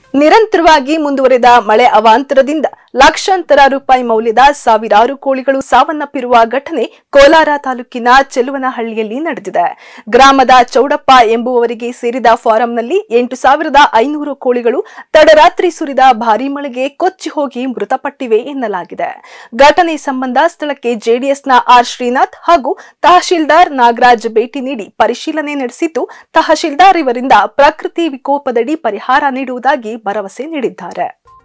ನಿರಂತರವಾಗಿ ಮುಂದುವರೆದ ಮಳೆ ಅವಾಂತರದಿಂದ ಲಕ್ಷಾಂತರ ರೂಪಾಯಿ ಮೌಲ್ಯದ ಸಾವಿರಾರು ಕೋಳಿಗಳು ಸಾವನ್ನಪ್ಪಿರುವ ಘಟನೆ ಕೋಲಾರ ತಾಲೂಕಿನ ಚೆಲುವನಹಳ್ಳಿಯಲ್ಲಿ ನಡೆದಿದೆ ಗ್ರಾಮದ ಚೌಡಪ್ಪ ಎಂಬುವವರಿಗೆ ಸೇರಿದ ಫಾರಂನಲ್ಲಿ ಎಂಟು ಸಾವಿರದ ಐನೂರು ಕೋಳಿಗಳು ತಡರಾತ್ರಿ ಸುರಿದ ಭಾರೀ ಮಳೆಗೆ ಕೊಚ್ಚಿ ಹೋಗಿ ಮೃತಪಟ್ಟಿವೆ ಎನ್ನಲಾಗಿದೆ ಘಟನೆ ಸಂಬಂಧ ಸ್ಥಳಕ್ಕೆ ಜೆಡಿಎಸ್ನ ಆರ್ ಶ್ರೀನಾಥ್ ಹಾಗೂ ತಹಶೀಲ್ದಾರ್ ನಾಗರಾಜ್ ಭೇಟಿ ನೀಡಿ ಪರಿಶೀಲನೆ ನಡೆಸಿದ್ದು ತಹಶೀಲ್ದಾರ್ ಇವರಿಂದ ಪ್ರಕೃತಿ ವಿಕೋಪದಡಿ ಪರಿಹಾರ ನೀಡುವುದಾಗಿ ಭರವಸೆ ನೀಡಿದ್ದಾರೆ